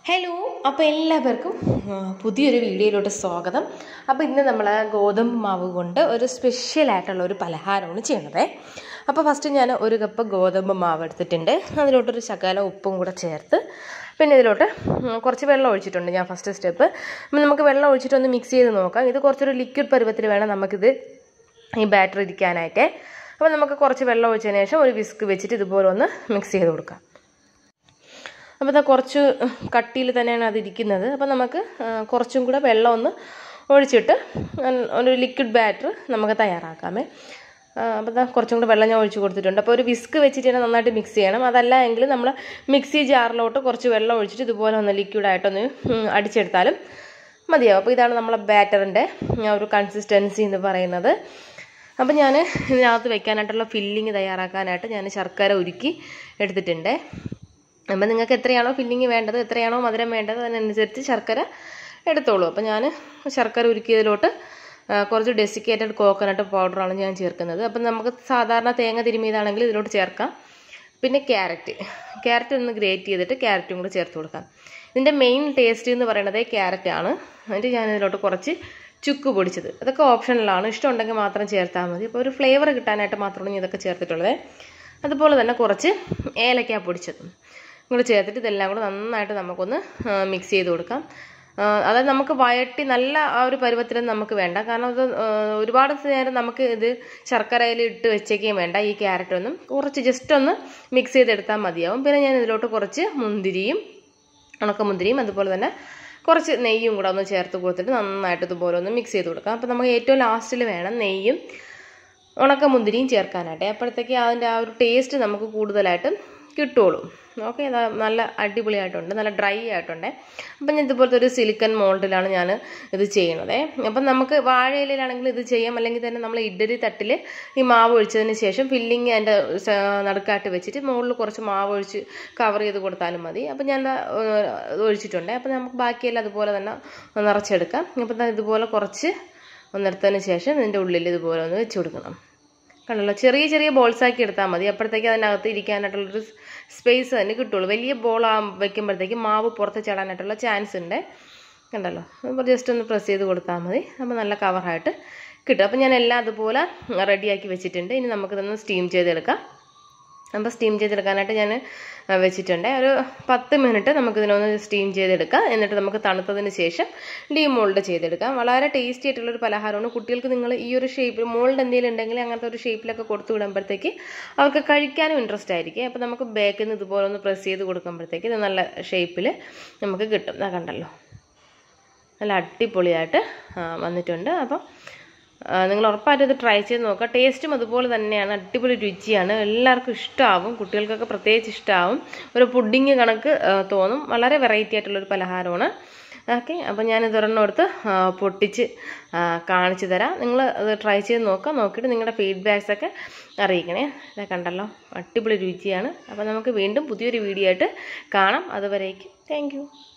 hello അപ്പോൾ എല്ലാവർക്കും ആ, പുതിയൊരു വീഡിയോയിലോട്ട് സ്വാഗതം അപ്പോൾ ഇന്ന് നമ്മൾ ഗോതമ്പ് മാവ് കൊണ്ട് ഒരു സ്പെഷ്യൽ ആയിട്ടുള്ള ഒരു പലഹാരമാണ് ചെയ്യണത് അപ്പോൾ ഫസ്റ്റ് ഞാൻ ഒരു കപ്പ് ഗോതമ്പ് മാവ് എടുത്തിട്ടുണ്ട് അതിലോട്ടൊരു ശകല ഉപ്പും കൂടെ ചേർത്ത് പിന്നെ ഇതിലോട്ട് ഉം, കുറച്ച് വെള്ളം ഒഴിച്ചിട്ടുണ്ട് ഞാൻ ഫസ്റ്റ് സ്റ്റെപ്പ് അപ്പം നമുക്ക് വെള്ളം ഒഴിച്ചിട്ടൊന്ന് മിക്സ് ചെയ്ത് നോക്കാം ഇത് കുറച്ചൊരു ലിക്വിഡ് പരുവത്തിൽ വേണം നമുക്കിത് ഈ ബാറ്റർ ഇരിക്കാനായിട്ട് അപ്പോൾ നമുക്ക് കുറച്ച് വെള്ളം ഒഴിച്ചതിന് ശേഷം ഒരു വിസ്ക് വെച്ചിട്ട് ഇതുപോലെ ഒന്ന് മിക്സ് ചെയ്ത് കൊടുക്കാം അപ്പോൾ ഇതാ കുറച്ച് കട്ടിയിൽ തന്നെയാണ് അതിരിക്കുന്നത് അപ്പോൾ നമുക്ക് ആ, കുറച്ചും കൂടെ വെള്ളം ഒന്ന് ഒഴിച്ചിട്ട് ഉം, ഒരു ലിക്വിഡ് ബാറ്റർ നമുക്ക് തയ്യാറാക്കാമേ ആ, അപ്പോൾ ഇതാ കുറച്ചും കൂടെ വെള്ളം ഞാൻ ഒഴിച്ച് കൊടുത്തിട്ടുണ്ട് അപ്പോൾ ഒരു വിസ്ക് വെച്ചിട്ട് തന്നെ നന്നായിട്ട് മിക്സ് ചെയ്യണം അതല്ല എങ്കിൽ നമ്മൾ മിക്സി ജാറിലോട്ട് കുറച്ച് വെള്ളം ഒഴിച്ചിട്ട് ഇതുപോലെ ഒന്ന് ലിക്വിഡായിട്ടൊന്ന് ഉം, അടിച്ചെടുത്താലും മതിയാവും അപ്പോൾ ഇതാണ് നമ്മളെ ബാറ്ററിൻ്റെ ഒരു കൺസിസ്റ്റൻസി എന്ന് പറയുന്നത് അപ്പോൾ ഞാൻ ഇതിനകത്ത് വെക്കാനായിട്ടുള്ള ഫില്ലിങ് തയ്യാറാക്കാനായിട്ട് ഞാൻ ശർക്കര ഉരുക്കി എടുത്തിട്ടുണ്ട് അപ്പം നിങ്ങൾക്ക് എത്രയാണോ ഫില്ലിങ് വേണ്ടത് എത്രയാണോ മധുരം വേണ്ടത് അതിനനുസരിച്ച് ശർക്കര എടുത്തോളൂ അപ്പം ഞാൻ ശർക്കര ഉരുക്കിയതിലോട്ട് ആ, കുറച്ച് ഡെസിക്കേറ്റഡ് കോക്കനട്ട് പൗഡറാണ് ഞാൻ ചേർക്കുന്നത് അപ്പം നമുക്ക് സാധാരണ തേങ്ങ തിരുമിയതാണെങ്കിൽ ഇതിലോട്ട് ചേർക്കാം പിന്നെ ക്യാരറ്റ് ക്യാരറ്റ് ഒന്ന് ഗ്രേറ്റ് ചെയ്തിട്ട് ക്യാരറ്റും കൂടെ ചേർത്ത് കൊടുക്കാം ഇതിൻ്റെ മെയിൻ ടേസ്റ്റ് എന്ന് പറയുന്നത് ക്യാരറ്റ് ആണ് എന്നിട്ട് ഞാൻ ഇതിലോട്ട് കുറച്ച് ചുക്ക് പൊടിച്ചത് അതൊക്കെ ഓപ്ഷണലാണ് ഇഷ്ടമുണ്ടെങ്കിൽ മാത്രം ചേർത്താൽ മതി അപ്പോൾ ഒരു ഫ്ലേവർ കിട്ടാനായിട്ട് മാത്രമാണ് ഞാൻ ഇതൊക്കെ ചേർത്തിട്ടുള്ളത് അതുപോലെ തന്നെ കുറച്ച് ഏലക്ക പൊടിച്ചതും കൂടെ ചേർത്തിട്ട് ഇതെല്ലാം കൂടെ നന്നായിട്ട് നമുക്കൊന്ന് മിക്സ് ചെയ്ത് കൊടുക്കാം ആ, അതായത് നമുക്ക് വഴട്ടി നല്ല ആ ഒരു പരുവത്തിലൊന്നും നമുക്ക് വേണ്ട കാരണം അത് ആ, ഒരുപാട് നേരം നമുക്ക് ഇത് ശർക്കരയിൽ ഇട്ട് വെച്ചേക്കുകയും വേണ്ട ഈ ക്യാരറ്റ് ഒന്നും കുറച്ച് ജസ്റ്റ് ഒന്ന് മിക്സ് ചെയ്തെടുത്താൽ മതിയാവും പിന്നെ ഞാൻ ഇതിലോട്ട് കുറച്ച് മുന്തിരിയും ഉണക്കമുന്തിരിയും അതുപോലെ തന്നെ കുറച്ച് നെയ്യും കൂടെ ഒന്ന് ചേർത്ത് കൊടുത്തിട്ട് നന്നായിട്ട് ഇതുപോലെ ഒന്ന് മിക്സ് ചെയ്ത് കൊടുക്കാം അപ്പോൾ നമുക്ക് ഏറ്റവും ലാസ്റ്റിൽ വേണം നെയ്യും ഉണക്കമുന്തിരിയും ചേർക്കാനായിട്ട് അപ്പോഴത്തേക്ക് അതിൻ്റെ ആ ഒരു ടേസ്റ്റ് നമുക്ക് കൂടുതലായിട്ട് കിട്ടുള്ളൂ ഓക്കെ അത് നല്ല അടിപൊളിയായിട്ടുണ്ട് നല്ല ഡ്രൈ ആയിട്ടുണ്ട് അപ്പം ഞാൻ ഇതുപോലത്തെ ഒരു സിലിക്കൺ മോൾഡിലാണ് ഞാൻ ഇത് ചെയ്യണത് അപ്പം നമുക്ക് വാഴയിലാണെങ്കിൽ ഇത് ചെയ്യാം അല്ലെങ്കിൽ തന്നെ നമ്മൾ ഇഡ്ഡലി തട്ടിൽ ഈ മാവ് ഒഴിച്ചതിന് ശേഷം ഫില്ലിങ് അതിൻ്റെ സ- നടുക്കായിട്ട് വെച്ചിട്ട് മുകളിൽ കുറച്ച് മാവ് ഒഴിച്ച് കവർ ചെയ്ത് കൊടുത്താലും മതി അപ്പം ഞാൻ ദാ, ഏഹ്, ഇത് ഒഴിച്ചിട്ടുണ്ട് അപ്പം നമുക്ക് ബാക്കിയെല്ലാം അതുപോലെ തന്നെ നിറച്ചെടുക്കാം അപ്പം ദാ ഇതുപോലെ കുറച്ച് ഒന്നെടുത്തതിന് ശേഷം ഇതിൻ്റെ ഉള്ളിൽ ഇതുപോലെ ഒന്ന് വെച്ച് കൊടുക്കണം കണ്ടല്ലോ ചെറിയ ചെറിയ ബോൾസ് ആക്കി എടുത്താൽ മതി അപ്പോഴത്തേക്ക് അതിനകത്ത് ഇരിക്കാനായിട്ടുള്ളൊരു സ്പേസ് തന്നെ കിട്ടുള്ളൂ വലിയ ബോൾ ആ വെക്കുമ്പോഴത്തേക്ക് മാവ് പുറത്ത് ചാടാനായിട്ടുള്ള ചാൻസ് ഉണ്ട് കണ്ടല്ലോ അപ്പോൾ ജസ്റ്റ് ഒന്ന് പ്രസ് ചെയ്ത് കൊടുത്താൽ മതി അപ്പോൾ നല്ല കവറായിട്ട് കിട്ടും അപ്പോൾ ഞാൻ എല്ലാം അതുപോലെ റെഡിയാക്കി വെച്ചിട്ടുണ്ട് ഇനി നമുക്കിതൊന്ന് സ്റ്റീം ചെയ്തെടുക്കാം അപ്പോൾ സ്റ്റീം ചെയ്തെടുക്കാനായിട്ട് ഞാൻ വെച്ചിട്ടുണ്ട് ഒരു പത്ത് മിനിറ്റ് നമുക്കിതിനൊന്ന് സ്റ്റീം ചെയ്തെടുക്കാം എന്നിട്ട് നമുക്ക് തണുത്തതിന് ശേഷം ഡീമോൾഡ് ചെയ്തെടുക്കാം വളരെ ടേസ്റ്റി ആയിട്ടുള്ളൊരു പലഹാരമാണ് കുട്ടികൾക്ക് നിങ്ങൾ ഈ ഒരു ഷേപ്പിൽ മോൾഡ് എന്തെങ്കിലും ഉണ്ടെങ്കിൽ അങ്ങനത്തെ ഒരു ഷേപ്പിലൊക്കെ കൊടുത്തു വിടുമ്പോഴത്തേക്ക് അവർക്ക് കഴിക്കാനും ഇൻട്രസ്റ്റ് ആയിരിക്കും അപ്പോൾ നമുക്ക് ബേക്കിൽ നിന്ന് ഇതുപോലെ ഒന്ന് പ്രസ് ചെയ്ത് കൊടുക്കുമ്പോഴത്തേക്ക് ഇത് നല്ല ഷേപ്പിൽ നമുക്ക് കിട്ടും ഇതാ കണ്ടല്ലോ നല്ല അടിപൊളിയായിട്ട് ആ, വന്നിട്ടുണ്ട് അപ്പം ആ, നിങ്ങൾ ഉറപ്പായിട്ടും ഇത് ട്രൈ ചെയ്ത് നോക്കുക ടേസ്റ്റും അതുപോലെ തന്നെയാണ് അടിപൊളി രുചിയാണ് എല്ലാവർക്കും ഇഷ്ടമാവും കുട്ടികൾക്കൊക്കെ പ്രത്യേകിച്ച് ഇഷ്ടമാവും ഒരു പുഡിങ് കണക്ക് ആ, തോന്നും വളരെ വെറൈറ്റി ആയിട്ടുള്ളൊരു പലഹാരമാണ് ഓക്കെ അപ്പോൾ ഞാൻ ഇതൊരെണ്ണം എടുത്ത് ആ, പൊട്ടിച്ച് ആ, കാണിച്ചു തരാം നിങ്ങൾ അത് ട്രൈ ചെയ്ത് നോക്കുക നോക്കിയിട്ട് നിങ്ങളുടെ ഫീഡ്ബാക്സ് ഒക്കെ അറിയിക്കണേ ഇതൊക്കെ കണ്ടല്ലോ അടിപൊളി രുചിയാണ് അപ്പോൾ നമുക്ക് വീണ്ടും പുതിയൊരു വീഡിയോ ആയിട്ട് കാണാം അതുവരേക്കും താങ്ക്